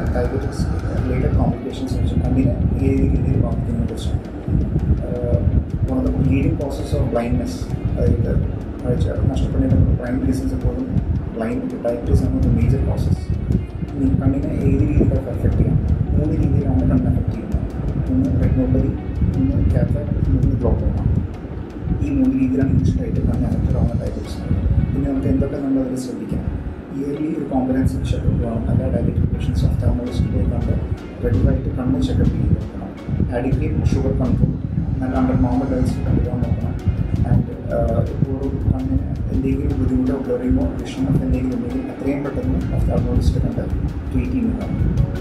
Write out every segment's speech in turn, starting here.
diabetics related complications വെച്ച് കണ്ണിനെ ഏത് രീതിയിൽ ബാധിക്കുന്നതിനെ കുറിച്ചാണ് one of the leading process of blindness അതായത് കാഴ്ച നഷ്ടപ്പെടുന്ന പ്രൈമറി ഡിസീസ് എപ്പോഴും ബ്ലൈൻഡ് ഡയബറ്റീസ് ആണ് മേജർ പ്രോസസ് ഈ കണ്ണിനെ ഏത് രീതിയിലൊക്കെ അഫക്റ്റ് ചെയ്യാം മൂന്ന് രീതിയിലാണ് കണ്ണിനെ അഫക്റ്റ് ചെയ്യുന്നത് ഒന്ന് റെറ്റിനോപ്പതി ഒന്ന് കാറ്ററാക്ട് മൂന്ന് ഗ്ലോക്കോമ ഈ മൂന്ന് രീതിയിലാണ് ഇൻസ്റ്റൻ്റായിട്ട് കണ്ണ് അഫക്റ്റഡ് ആവുന്ന ഡയബറ്റീസ് പിന്നെ നമുക്ക് എന്തൊക്കെ നമ്മൾ അതിൽ ശ്രദ്ധിക്കണം ഇയർലി ഒരു കോമ്പറൻസീവ് ചെക്കപ്പ് വേണം എല്ലാ ഡയബറ്റിക് പേഷ്യൻസ് ഒഫ്താമോളജിസ്റ്റ് പോയി കണ്ട് റെഗുലറായിട്ട് കണ്ണ് ചെക്കപ്പ് ചെയ്ത് നോക്കണം ആഡിക്വേറ്റ് ഷുഗർ കൺട്രോൾ നല്ല അണ്ടർ നോർമൽ ലെവൽസ് കൊണ്ടുപോകാൻ നോക്കണം ആൻഡ് ഇപ്പോഴും കണ്ണിന് എന്തെങ്കിലും ബുദ്ധിമുട്ടോ ബ്ലറിങ്ങോ വിഷമോ എന്തെങ്കിലും ഉണ്ടെങ്കിൽ എത്രയും പെട്ടെന്ന് ഒഫ്താമോളജിസ്റ്റ് കണ്ട് ട്രീറ്റ് ചെയ്യുന്നതാണ്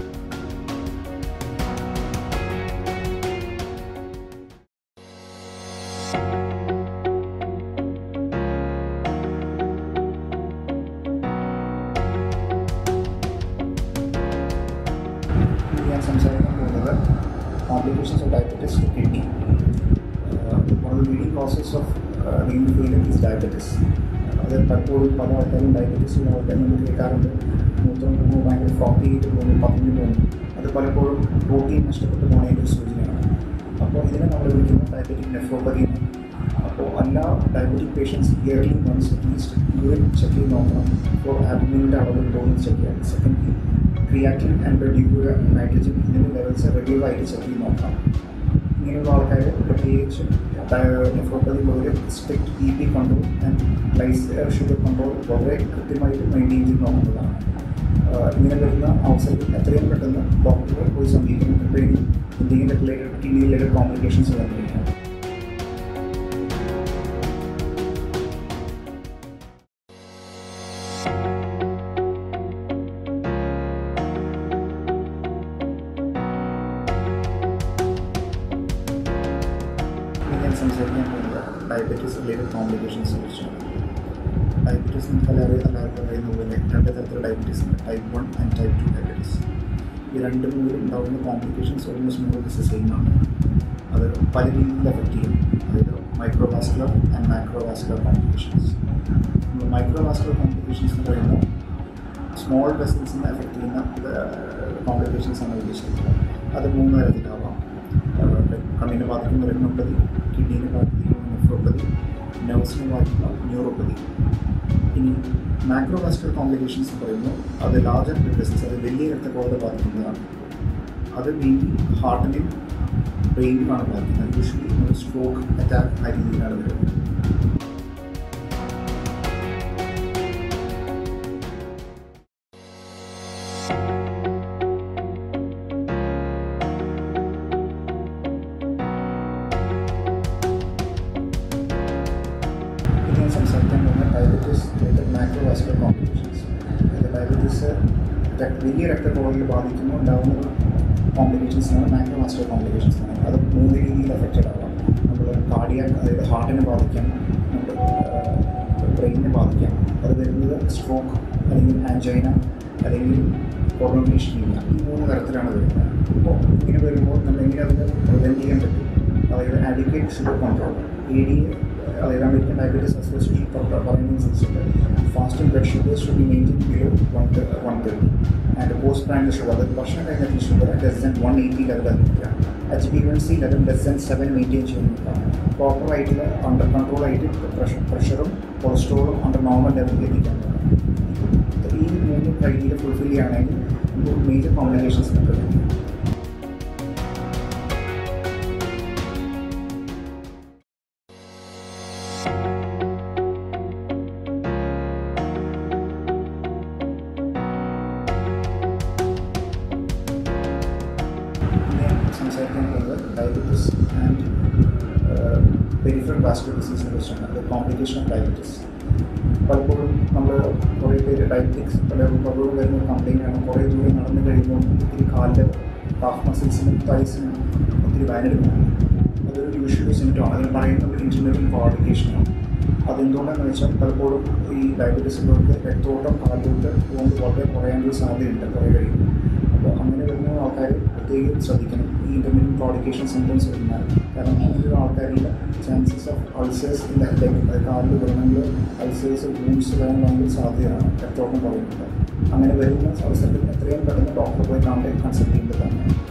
ഞാൻ സംസാരിക്കാൻ പോകുന്നത് complications of diabetes to kidney one of the leading causes of ring failure is diabetes അത് പലപ്പോഴും പല ആൾക്കാരും ഡയബറ്റീസ് ഉള്ള ആൾക്കാരും നമ്മൾ കേൾക്കാറുണ്ട് മൂത്രം പോകുമ്പോൾ ഭയങ്കര ഫ്രോട്ടി ആയിട്ട് പോകുന്നു പതിഞ്ഞു പോകുന്നു അത് പലപ്പോഴും പ്രോട്ടീൻ നഷ്ടപ്പെട്ടു പോകുന്നതിൻ്റെ ഒരു സൂചനയാണ് അപ്പോൾ ഇതിനെ നമ്മൾ വിളിക്കുന്നത് ഡയബറ്റിക് നെഫ്രോപ്പതി അപ്പോൾ എല്ലാ diabetic patients yearly once at least urine check ചെയ്ത് നോക്കണം ഇപ്പോൾ ആബ്മിൻ്റെ അളവ് തോന്നി ചെക്ക് ചെയ്യാം secondly creatinine and urea nitrogen ഇതിൻ്റെ ലെവൽസ് റെഗുലറായിട്ട് ചെക്ക് ചെയ്ത് നോക്കണം ഇങ്ങനെയുള്ള ആൾക്കാർ പ്രത്യേകിച്ച് നെഫ്രോപ്പതി പോലെ strict B P control and ലൈസ് ഷുഗർ കൺട്രോൾ വളരെ കൃത്യമായിട്ട് മെയിൻറ്റെയിൻ ചെയ്ത് നോക്കേണ്ടതാണ് ഇങ്ങനെ വരുന്ന അവസരത്തിൽ എത്രയും പെട്ടെന്ന് ഡോക്ടറെ പോയി സമീപിക്കണം എപ്പോഴെങ്കിലും എന്തെങ്കിലും റിലേറ്റഡ് കിഡ്നി റിലേറ്റഡ് കോംപ്ലിക്കേഷൻസ് വന്നിരിക്കണം ഞാൻ സംസാരിക്കാൻ പോകുന്നത് ഡയബറ്റീസ് റിലേറ്റഡ് കോംപ്ലിക്കേഷൻസിനെ കുറിച്ചാണ് ഡയബറ്റീസ് നമുക്ക് എല്ലാവരും എല്ലാവർക്കും അറിയുന്ന പോലെ രണ്ട് തരത്തിലുള്ള ഡയബറ്റീസ് ഉണ്ട് type one and type two diabetes ഈ രണ്ട് മൂന്നിൽ ഉണ്ടാകുന്ന complications almost more the same ആണ് അത് പല രീതിയിൽ എഫക്റ്റ് ചെയ്യും അതായത് microvascular and macrovascular complications microvascular complications എന്ന് പറയുന്നത് സ്മോൾ വെസൽസിനെ എഫക്റ്റ് ചെയ്യുന്ന കോംപ്ലിക്കേഷൻസ് ആണ് ഉദ്ദേശിക്കുന്നത് അത് മൂന്ന് തരത്തിലാവാം കണ്ണിനെ ബാധിക്കുന്ന റെറ്റിനോപ്പതി കിഡ്നീനെ ബാധിക്കുന്ന നെഫ്രോപ്പതി നെർവ്സിനെ ബാധിക്കുന്ന ന്യൂറോപ്പതി ഇനി മാക്രോവാസ്കുലർ കോംപ്ലിക്കേഷൻസ് എന്ന് പറയുമ്പോൾ അത് ലാർജർ ബ്ലഡ് അത് വലിയ രക്തക്കോളത്തെ ബാധിക്കുന്നതാണ് അത് മെയിൻലി ഹാർട്ടിനെയും ബ്രെയിനിലുമാണ് ബാധിക്കുന്നത് യൂഷ്വലി നമ്മൾ സ്ട്രോക്ക് അറ്റാക്ക് ആ രീതിയിലാണ് വരുന്നത് പിന്നെ ഞാൻ സംസാരിക്കാൻ പോകുന്ന ഡയബറ്റീസ് റിലേറ്റഡ് മാക്രോവാസ്കുലർ കോംപ്ലിക്കേഷൻസ് അതായത് ഡയബറ്റീസ് വലിയ രക്തക്കുറവിൽ ബാധിക്കുമ്പോൾ ഉണ്ടാകുന്ന കോംപ്ലിക്കേഷൻസാണ് മാക്രോവാസ്കുലർ കോംപ്ലിക്കേഷൻസ് എന്ന് അത് മൂന്ന് രീതിയിൽ എഫക്റ്റഡ് ആവാം നമ്മൾ കാർഡിയാക് അതായത് ഹാർട്ടിനെ ബാധിക്കാം നമ്മുടെ ബ്രെയിനിനെ ബാധിക്കാം അത് വരുന്നത് സ്ട്രോക്ക് അല്ലെങ്കിൽ ആൻജൈന അല്ലെങ്കിൽ കോർണോഗ്ലീഷനില്ല ഈ മൂന്ന് തരത്തിലാണ് വരുന്നത് അപ്പോൾ ഇങ്ങനെ വരുമ്പോൾ നമ്മൾ എങ്ങനെ അതിനെ പ്രിവെൻറ്റ് ചെയ്യാൻ പറ്റും അതായത് adequate sugar control A D അതായത് അമേരിക്കൻ ഡയബറ്റീസ് അസോസിയേഷൻ പറയുന്നതനുസരിച്ചിട്ട് fasting blood sugar should be maintain below one one thirty and post prandial sugar അതായത് ഭക്ഷണം കഴിഞ്ഞിട്ട് sugar less than one eighty level നിൽക്കുക H B one C level less than seven maintain ചെയ്യുന്നതാണ് പ്രോപ്പറായിട്ടുള്ള under control ആയിട്ട് pressure പ്രഷറും കൊളസ്ട്രോളും under normal ലെവലിൽ എത്തിക്കാൻ ഈ മൂന്ന് ക്രൈറ്റീരിയ ഫുൾഫിൽ ചെയ്യുകയാണെങ്കിൽ നമുക്ക് മേജർ കോംപ്ലിക്കേഷൻസ് പ്രിവെൻറ്റ് ചെയ്യാം പിന്നെ സംസാരിക്കാൻ പോകുന്നത് ഡയബറ്റീസ് ആൻഡ് പെരിഫറൽ വാസ്കുലർ ഡിസീസിനെ കുറിച്ചാണ് അത് കോംപ്ലിക്കേഷൻ ഓഫ് ഡയബറ്റീസ് പലപ്പോഴും നമ്മൾ കുറേ പേര് ഡയബറ്റിക്സ് പല പലപ്പോഴും വരുന്ന കംപ്ലൈൻ്റ് ആണ് കുറേ ദൂരം നടന്നു കഴിയുമ്പോൾ ഒത്തിരി കാലിൽ കാഫ് മസിൽസിനും തൈസിനും ഒത്തിരി വേനെടുക്കുന്നു അതൊരു യൂഷ്വൽ സിംറ്റമാണ് അതിന് പറയുന്ന ഒരു ഇൻജിനിയറിംഗ് കോംപ്ലിക്കേഷനാണ് അതെന്തുകൊണ്ടാണെന്ന് വെച്ചാൽ പലപ്പോഴും ഈ ഡയബറ്റീസുള്ളവർക്ക് രക്തോട്ടം കാലിലോട്ട് പോകുമ്പോൾ വളരെ കുറയാനൊരു സാധ്യതയുണ്ട് കുറേ കഴിയുമ്പോൾ അപ്പോൾ അങ്ങനെ വരുന്ന ആൾക്കാർ പ്രത്യേകം ശ്രദ്ധിക്കണം ഈ ഇൻ്റർമീഡിയറ്റ് കോഡിക്കേഷൻ സിംറ്റംസ് വരുന്നാൽ കാരണം അങ്ങനെയുള്ള ആൾക്കാരിൽ chances of ulcers in the leg അത് കാലിൽ വ്രണങ്ങൾ അൾസേഴ്സ് വൂൺസ് വരാൻ ഭയങ്കര സാധ്യതയാണ് രക്തോട്ടം കുറയുന്നത് അങ്ങനെ വരുന്ന അവസരത്തിൽ എത്രയും പെട്ടെന്ന് ഡോക്ടറെ പോയി കാണേണ്ടത് കൺസൾട്ട് ചെയ്യേണ്ടതാണ്